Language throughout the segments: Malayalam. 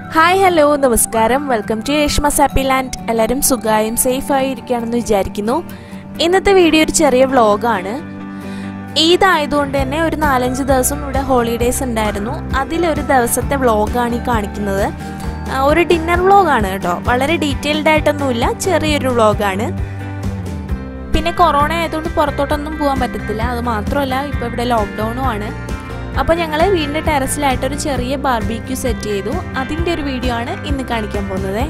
ഹായ് ഹലോ നമസ്കാരം welcome to Yeshma's Happy Land എല്ലാവരും സുഖമായും സേഫായി ഇരിക്കുകയാണെന്ന് വിചാരിക്കുന്നു ഇന്നത്തെ വീഡിയോ ഒരു ചെറിയ വ്ളോഗാണ് ഈദ് ആയതുകൊണ്ട് തന്നെ ഒരു നാലഞ്ച് ദിവസം ഇവിടെ ഹോളിഡേയ്സ് ഉണ്ടായിരുന്നു അതിലൊരു ദിവസത്തെ വ്ളോഗാണ് ഈ കാണിക്കുന്നത് ആ, ഒരു ഡിന്നർ വ്ളോഗാണ് കേട്ടോ വളരെ ഡീറ്റെയിൽഡ് ആയിട്ടൊന്നുമില്ല ചെറിയൊരു വ്ളോഗാണ് പിന്നെ കൊറോണ ആയതുകൊണ്ട് പുറത്തോട്ടൊന്നും പോകാൻ പറ്റത്തില്ല അത് മാത്രമല്ല ഇപ്പോൾ ഇവിടെ ലോക്ക്ഡൗണും ആണ് അപ്പോൾ ഞങ്ങൾ വീടിൻ്റെ ടെറസിലായിട്ട് ഒരു ചെറിയ ബാർബിക്യൂ സെറ്റ് ചെയ്തു അതിൻ്റെ ഒരു വീഡിയോ ആണ് ഇന്ന് കാണിക്കാൻ പോകുന്നത്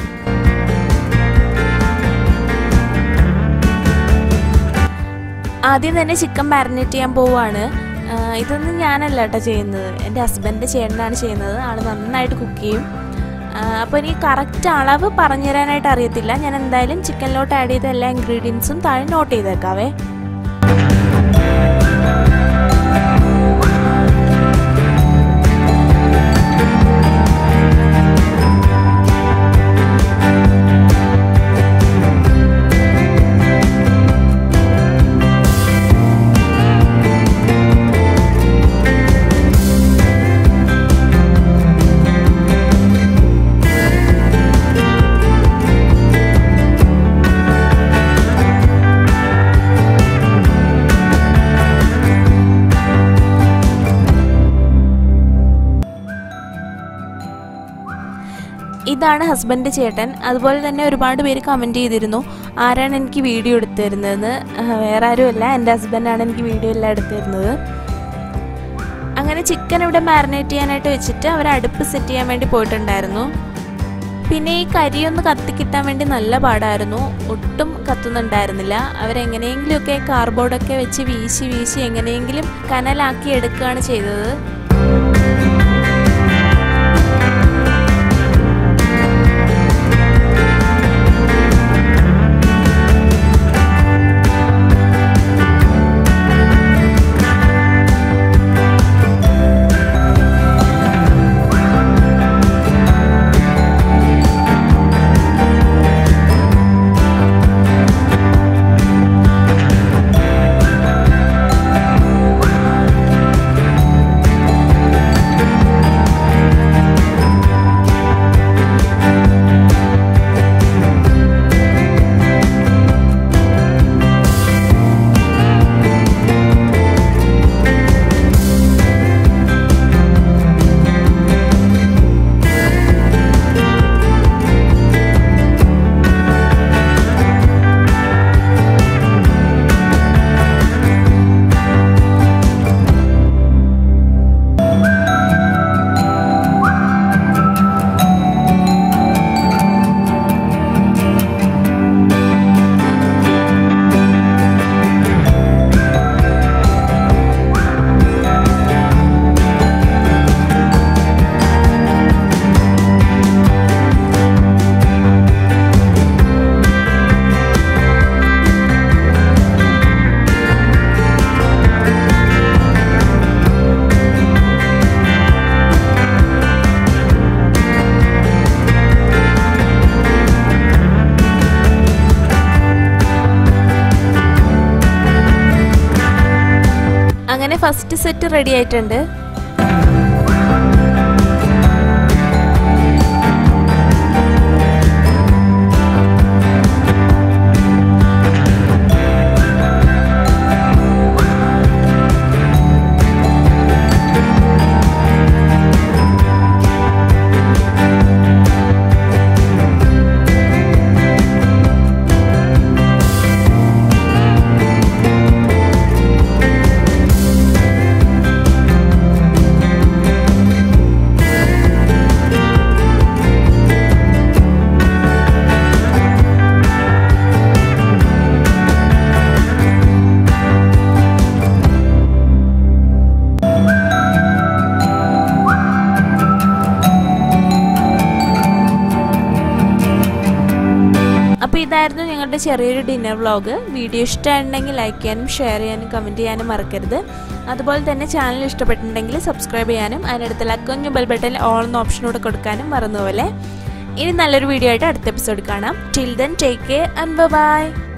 ആദ്യം തന്നെ ചിക്കൻ മാരിനേറ്റ് ചെയ്യാൻ പോവുകയാണ് ആ, ഇതൊന്നും ഞാനല്ല കേട്ടോ ചെയ്യുന്നത് എൻ്റെ ഹസ്ബൻഡ് ചേട്ടനാണ് ചെയ്യുന്നത് ആൾ നന്നായിട്ട് കുക്ക് ചെയ്യും അപ്പോൾ എനിക്ക് കറക്റ്റ് അളവ് പറഞ്ഞു തരാനായിട്ട് അറിയത്തില്ല ഞാൻ എന്തായാലും ചിക്കനിലോട്ട് ആഡ് ചെയ്ത എല്ലാ ഇൻഗ്രീഡിയൻസും താഴെ നോട്ട് ചെയ്തേക്കാവേ ഇതാണ് ഹസ്ബൻഡ് ചേട്ടൻ അതുപോലെ തന്നെ ഒരുപാട് പേര് കമൻറ്റ് ചെയ്തിരുന്നു ആരാണ് എനിക്ക് വീഡിയോ എടുത്തു തരുന്നതെന്ന് ആഹ് വേറെ ആരുമല്ല എൻ്റെ ഹസ്ബൻഡാണ് എനിക്ക് വീഡിയോ എല്ലാം എടുത്തു തരുന്നത് അങ്ങനെ ചിക്കൻ ഇവിടെ മാരിനേറ്റ് ചെയ്യാനായിട്ട് വെച്ചിട്ട് അവർ അടുപ്പ് സെറ്റ് ചെയ്യാൻ വേണ്ടി പോയിട്ടുണ്ടായിരുന്നു പിന്നെ ഈ കരിയൊന്ന് കത്തിക്കിട്ടാൻ വേണ്ടി നല്ല പാടായിരുന്നു ഒട്ടും കത്തുന്നുണ്ടായിരുന്നില്ല അവരെങ്ങനെയെങ്കിലുമൊക്കെ കാർബോർഡൊക്കെ വെച്ച് വീശി വീശി എങ്ങനെയെങ്കിലും കനലാക്കി എടുക്കുകയാണ് ചെയ്തത് അങ്ങനെ ഫസ്റ്റ് സെറ്റ് റെഡി ആയിട്ടുണ്ട് അപ്പോൾ ഇതായിരുന്നു ഞങ്ങളുടെ ചെറിയൊരു ഡിന്നർ വ്ളോഗ് വീഡിയോ ഇഷ്ടമായിട്ടുണ്ടെങ്കിൽ ലൈക്ക് ചെയ്യാനും ഷെയർ ചെയ്യാനും കമൻറ്റ് ചെയ്യാനും മറക്കരുത് അതുപോലെ തന്നെ ചാനൽ ഇഷ്ടപ്പെട്ടിട്ടുണ്ടെങ്കിൽ സബ്സ്ക്രൈബ് ചെയ്യാനും അതിനടുത്തുള്ള കുഞ്ഞു ബെൽ ബട്ടൺ ഓൾ എന്ന ഓപ്ഷനോട് കൊടുക്കാനും മറന്നുപോലെ ഇനി നല്ലൊരു വീഡിയോ ആയിട്ട് അടുത്ത എപ്പിസോഡ് കാണാം till then take care and by